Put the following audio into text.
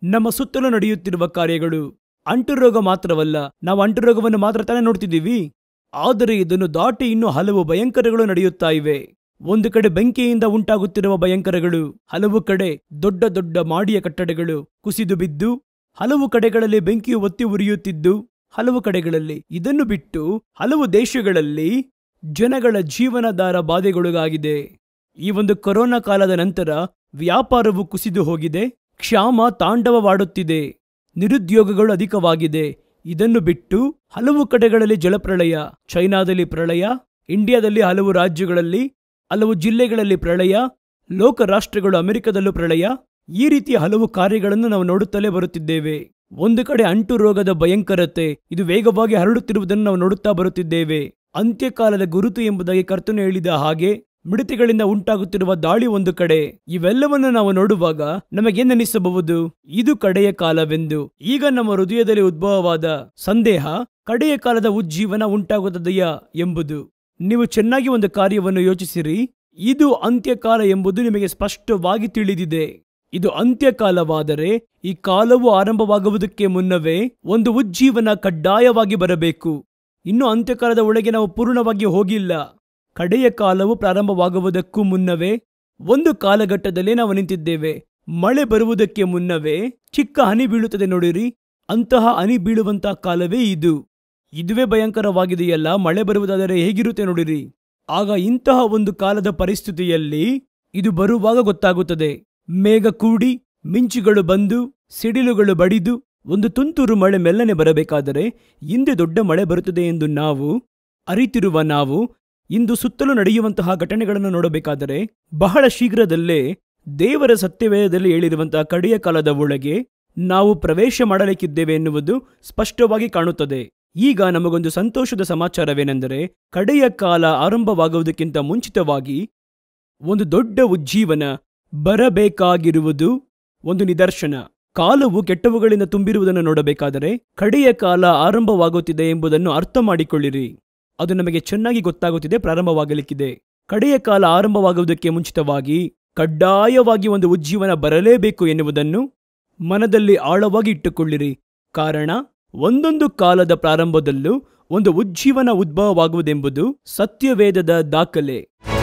ನಮ್ಮ ಸುತ್ತಲೂ ನಡೆಯುತ್ತಿರುವ ಕಾರ್ಯಗಳು ಅಂಟುರೋಗ ಮಾತ್ರವಲ್ಲ ನಾವು ಅಂಟುರೋಗವನ್ನು ಮಾತ್ರ ತಾನೇ ನೋಡ್ತಿದ್ದೀವಿ ಆದರೆ ಇದನ್ನು ದಾಟಿ ಇನ್ನೂ ಹಲವು ಭಯಂಕರಗಳು ನಡೆಯುತ್ತಾ ಇವೆ ಒಂದು ಕಡೆ ಬೆಂಕಿಯಿಂದ ಉಂಟಾಗುತ್ತಿರುವ ಭಯಂಕರಗಳು ಹಲವು ಕಡೆ ದೊಡ್ಡ ದೊಡ್ಡ ಮಾಡಿಯ ಕಟ್ಟಡಗಳು ಕುಸಿದು ಬಿದ್ದು ಹಲವು ಕಡೆಗಳಲ್ಲಿ ಬೆಂಕಿಯು ಒತ್ತಿ ಉರಿಯುತ್ತಿದ್ದು ಹಲವು ಕಡೆಗಳಲ್ಲಿ ಇದನ್ನು ಬಿಟ್ಟು ಹಲವು ದೇಶಗಳಲ್ಲಿ ಜನಗಳ ಜೀವನಾಧಾರ ಬಾಧೆಗೊಳಗಾಗಿದೆ ಈ ಒಂದು ಕೊರೋನಾ ಕಾಲದ ನಂತರ ವ್ಯಾಪಾರವು ಕುಸಿದು ಹೋಗಿದೆ ಕ್ಷಾಮ ತಾಂಡವವಾಡುತ್ತಿದೆ ನಿರುದ್ಯೋಗಗಳು ಅಧಿಕವಾಗಿದೆ ಇದನ್ನು ಬಿಟ್ಟು ಹಲವು ಕಡೆಗಳಲ್ಲಿ ಜಲಪ್ರಳಯ ಚೈನಾದಲ್ಲಿ ಪ್ರಳಯ ಇಂಡಿಯಾದಲ್ಲಿ ಹಲವು ರಾಜ್ಯಗಳಲ್ಲಿ ಹಲವು ಜಿಲ್ಲೆಗಳಲ್ಲಿ ಪ್ರಳಯ ಲೋಕ ರಾಷ್ಟ್ರಗಳು ಅಮೆರಿಕದಲ್ಲೂ ಪ್ರಳಯ ಈ ರೀತಿಯ ಹಲವು ಕಾರ್ಯಗಳನ್ನು ನಾವು ನೋಡುತ್ತಲೇ ಬರುತ್ತಿದ್ದೇವೆ ಒಂದು ಕಡೆ ಅಂಟು ರೋಗದ ಭಯಂಕರತೆ ಇದು ವೇಗವಾಗಿ ಹರಡುತ್ತಿರುವುದನ್ನು ನಾವು ನೋಡುತ್ತಾ ಬರುತ್ತಿದ್ದೇವೆ ಅಂತ್ಯಕಾಲದ ಗುರುತು ಎಂಬುದಾಗಿ ಕರ್ತನು ಹೇಳಿದ ಹಾಗೆ ಮಿಡತೆಗಳಿಂದ ಉಂಟಾಗುತ್ತಿರುವ ದಾಳಿ ಒಂದು ಕಡೆ ಇವೆಲ್ಲವನ್ನು ನಾವು ನೋಡುವಾಗ ನಮಗೇನನಿಸಬಹುದು ಇದು ಕಡೆಯ ಕಾಲವೆಂದು ಈಗ ನಮ್ಮ ಹೃದಯದಲ್ಲಿ ಉದ್ಭವವಾದ ಸಂದೇಹ ಕಡೆಯ ಕಾಲದ ಉಜ್ಜೀವನ ಉಂಟಾಗುತ್ತದೆಯಾ ಎಂಬುದು ನೀವು ಚೆನ್ನಾಗಿ ಒಂದು ಕಾರ್ಯವನ್ನು ಯೋಚಿಸಿರಿ ಇದು ಅಂತ್ಯಕಾಲ ಎಂಬುದು ನಿಮಗೆ ಸ್ಪಷ್ಟವಾಗಿ ತಿಳಿದಿದೆ ಇದು ಅಂತ್ಯಕಾಲವಾದರೆ ಈ ಕಾಲವು ಆರಂಭವಾಗುವುದಕ್ಕೆ ಮುನ್ನವೇ ಒಂದು ಉಜ್ಜೀವನ ಕಡ್ಡಾಯವಾಗಿ ಬರಬೇಕು ಇನ್ನು ಅಂತ್ಯಕಾಲದ ಒಳಗೆ ನಾವು ಪೂರ್ಣವಾಗಿ ಹೋಗಿಲ್ಲ ಕಡೆಯ ಕಾಲವು ಪ್ರಾರಂಭವಾಗುವುದಕ್ಕೂ ಮುನ್ನವೇ ಒಂದು ಕಾಲಘಟ್ಟದಲ್ಲಿ ನಾವು ನಿಂತಿದ್ದೇವೆ ಮಳೆ ಬರುವುದಕ್ಕೆ ಮುನ್ನವೇ ಚಿಕ್ಕ ಹನಿ ಬೀಳುತ್ತದೆ ನೋಡಿರಿ ಅಂತಹ ಹನಿ ಬೀಳುವಂತಹ ಕಾಲವೇ ಇದು ಇದುವೇ ಭಯಂಕರವಾಗಿದೆಯಲ್ಲ ಮಳೆ ಬರುವುದಾದರೆ ಹೇಗಿರುತ್ತೆ ನೋಡಿರಿ ಆಗ ಇಂತಹ ಒಂದು ಕಾಲದ ಪರಿಸ್ಥಿತಿಯಲ್ಲಿ ಇದು ಬರುವಾಗ ಗೊತ್ತಾಗುತ್ತದೆ ಮೇಘ ಕೂಡಿ ಮಿಂಚುಗಳು ಬಂದು ಸಿಡಿಲುಗಳು ಬಡಿದು ಒಂದು ತುಂತುರು ಮಳೆ ಮೆಲ್ಲನೆ ಬರಬೇಕಾದರೆ ಹಿಂದೆ ದೊಡ್ಡ ಮಳೆ ಬರುತ್ತದೆ ಎಂದು ನಾವು ಅರಿತಿರುವ ನಾವು ಇಂದು ಸುತ್ತಲೂ ನಡೆಯುವಂತಹ ಘಟನೆಗಳನ್ನು ನೋಡಬೇಕಾದರೆ ಬಹಳ ಶೀಘ್ರದಲ್ಲೇ ದೇವರ ಸತ್ಯವೇದದಲ್ಲಿ ಹೇಳಿರುವಂತಹ ಕಡೆಯ ಕಾಲದ ಒಳಗೆ ನಾವು ಪ್ರವೇಶ ಮಾಡಲಿಕ್ಕಿದ್ದೇವೆ ಎನ್ನುವುದು ಸ್ಪಷ್ಟವಾಗಿ ಕಾಣುತ್ತದೆ ಈಗ ನಮಗೊಂದು ಸಂತೋಷದ ಸಮಾಚಾರವೇನೆಂದರೆ ಕಡೆಯ ಕಾಲ ಆರಂಭವಾಗುವುದಕ್ಕಿಂತ ಮುಂಚಿತವಾಗಿ ಒಂದು ದೊಡ್ಡ ಉಜ್ಜೀವನ ಬರಬೇಕಾಗಿರುವುದು ಒಂದು ನಿದರ್ಶನ ಕಾಲವು ಕೆಟ್ಟವುಗಳಿಂದ ತುಂಬಿರುವುದನ್ನು ನೋಡಬೇಕಾದರೆ ಕಡೆಯ ಕಾಲ ಆರಂಭವಾಗುತ್ತಿದೆ ಎಂಬುದನ್ನು ಅರ್ಥ ಮಾಡಿಕೊಳ್ಳಿರಿ ಅದು ನಮಗೆ ಚೆನ್ನಾಗಿ ಗೊತ್ತಾಗುತ್ತಿದೆ ಪ್ರಾರಂಭವಾಗಲಿಕ್ಕಿದೆ ಕಡೆಯ ಕಾಲ ಆರಂಭವಾಗುವುದಕ್ಕೆ ಮುಂಚಿತವಾಗಿ ಕಡ್ಡಾಯವಾಗಿ ಒಂದು ಉಜ್ಜೀವನ ಬರಲೇಬೇಕು ಎನ್ನುವುದನ್ನು ಮನದಲ್ಲಿ ಆಳವಾಗಿ ಇಟ್ಟುಕೊಳ್ಳಿರಿ ಕಾರಣ ಒಂದೊಂದು ಕಾಲದ ಪ್ರಾರಂಭದಲ್ಲೂ ಒಂದು ಉಜ್ಜೀವನ ಉದ್ಭವವಾಗುವುದೆಂಬುದು ಸತ್ಯವೇದದ ದಾಖಲೆ